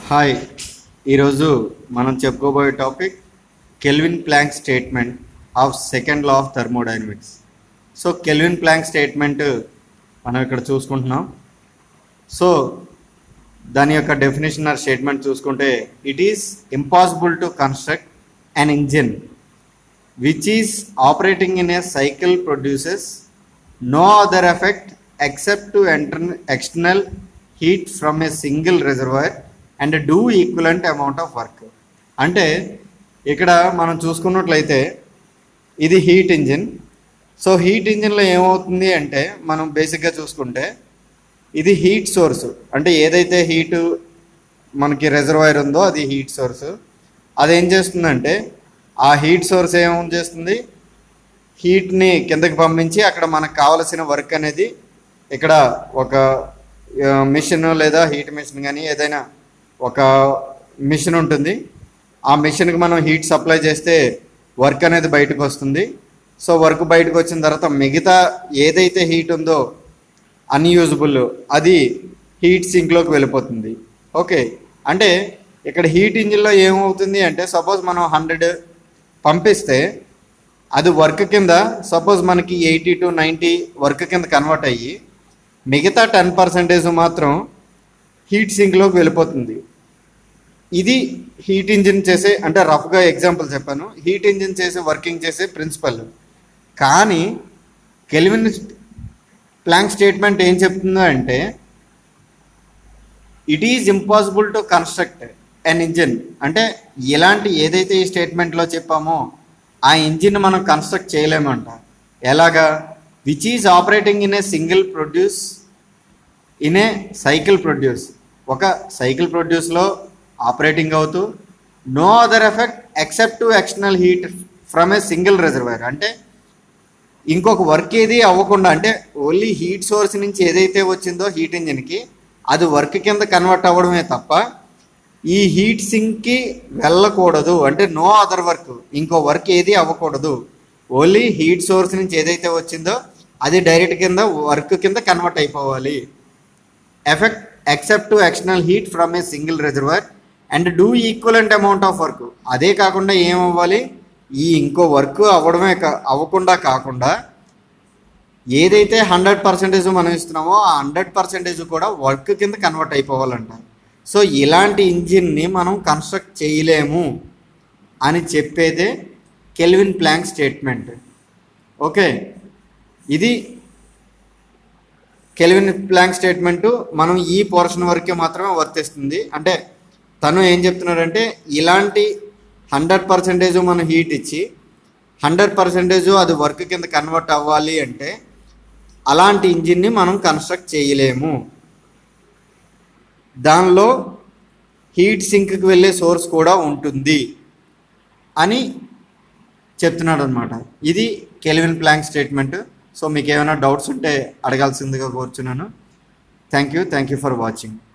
hi ఈరోజు మనం చెప్పుకోబోయే topic Kelvin Planck statement of second law of thermodynamics so Kelvin Planck statement మనం ఇక్కడ చూసుకుంటున్నాం సో దాని యొక్క డెఫినేషన్ ఆర్ స్టేట్మెంట్ చూసుకుంటే it is impossible to construct an engine which is operating in a cycle produces no other effect except to enter external heat from a single reservoir and do equivalent amount of work అంటే ఇక్కడ మనం చూసుకున్నట్లయితే ఇది heat engine so heat ఇంజిన్లో ఏమవుతుంది అంటే మనం బేసిక్గా చూసుకుంటే ఇది హీట్ సోర్స్ అంటే ఏదైతే హీటు మనకి రిజర్వాయర్ ఉందో అది హీట్ సోర్స్ అదేం చేస్తుందంటే ఆ హీట్ సోర్స్ ఏం చేస్తుంది హీట్ని కిందకి పంపించి అక్కడ మనకు కావలసిన వర్క్ అనేది ఇక్కడ ఒక మిషన్ లేదా హీట్ మిషన్ కానీ ఏదైనా ఒక మిషన్ ఉంటుంది ఆ మిషన్కి మనం హీట్ సప్లై చేస్తే వర్క్ అనేది బయటకు వస్తుంది సో వర్క్ బయటకు వచ్చిన తర్వాత మిగతా ఏదైతే హీట్ ఉందో అన్యూజబుల్ అది హీట్ సింక్లోకి వెళ్ళిపోతుంది ఓకే అంటే ఇక్కడ హీట్ ఇంజిన్లో ఏమవుతుంది అంటే సపోజ్ మనం హండ్రెడ్ పంపిస్తే అది వర్క్ కింద సపోజ్ మనకి ఎయిటీ టు నైంటీ వర్క్ కింద కన్వర్ట్ అయ్యి మిగతా టెన్ పర్సెంటేజ్ మాత్రం హీట్ సింక్లోకి వెళ్ళిపోతుంది ఇది హీట్ ఇంజిన్ చేసే అంటే రఫ్గా ఎగ్జాంపుల్ చెప్పాను హీట్ ఇంజిన్ చేసే వర్కింగ్ చేసే ప్రిన్సిపల్ కానీ కెల్విన్ ప్లాంక్ స్టేట్మెంట్ ఏం చెప్తుందో అంటే it is impossible to construct an engine అంటే ఇలాంటి ఏదైతే ఈ స్టేట్మెంట్లో చెప్పామో ఆ ఇంజిన్ మనం కన్స్ట్రక్ట్ చేయలేమంట ఎలాగా which is operating in a single produce in a cycle produce ఒక సైకిల్ ప్రొడ్యూస్లో ఆపరేటింగ్ అవుతూ no other effect except to external heat from a single reservoir అంటే ఇంకొక వర్క్ ఏది అవ్వకుండా అంటే ఓన్లీ హీట్ సోర్స్ నుంచి ఏదైతే వచ్చిందో హీట్ ఇంజిన్కి అది వర్క్ కింద కన్వర్ట్ అవ్వడమే తప్ప ఈ హీట్ సింక్కి వెళ్ళకూడదు అంటే నో అదర్ వర్క్ ఇంకో వర్క్ ఏది అవ్వకూడదు ఓన్లీ హీట్ సోర్స్ నుంచి ఏదైతే వచ్చిందో అది డైరెక్ట్ కింద వర్క్ కింద కన్వర్ట్ అయిపోవాలి effect except to external heat from a single reservoir and do equivalent amount of work అదే కాకుండా ఏమవ్వాలి ఈ ఇంకో వర్క్ అవ్వడమే కా- అవ్వకుండా కాకుండా ఏదైతే హండ్రెడ్ పర్సెంటేజ్ మనం ఇస్తున్నామో ఆ హండ్రెడ్ పర్సెంటేజ్ కూడా వర్క్ కింద కన్వర్ట్ అయిపోవాలంట సో ఇలాంటి ఇంజిన్ని మనం కన్స్ట్రక్ట్ చేయలేము అని చెప్పేదే కెల్విన్ ప్లాంక్ స్టేట్మెంట్ ఓకే ఇది కెల్విన్ ప్లాంక్ స్టేట్మెంట్ మనం ఈ పోర్షన్ వరకే మాత్రమే వర్తిస్తుంది అంటే తను ఏం చెప్తున్నాడంటే ఇలాంటి హండ్రెడ్ పర్సెంటేజ్ మనం హీట్ ఇచ్చి హండ్రెడ్ పర్సెంటేజ్ అది వర్క్ కింద కన్వర్ట్ అవ్వాలి అంటే అలాంటి ఇంజిన్ని మనం కన్స్ట్రక్ట్ చేయలేము దానిలో హీట్ సింక్కి వెళ్ళే సోర్స్ కూడా ఉంటుంది అని చెప్తున్నాడు అనమాట ఇది కెల్విన్ ప్లాంక్ స్టేట్మెంట్ సో మీకు ఏమైనా డౌట్స్ ఉంటే అడగాల్సిందిగా కోరుచున్నాను thank you thank you for watching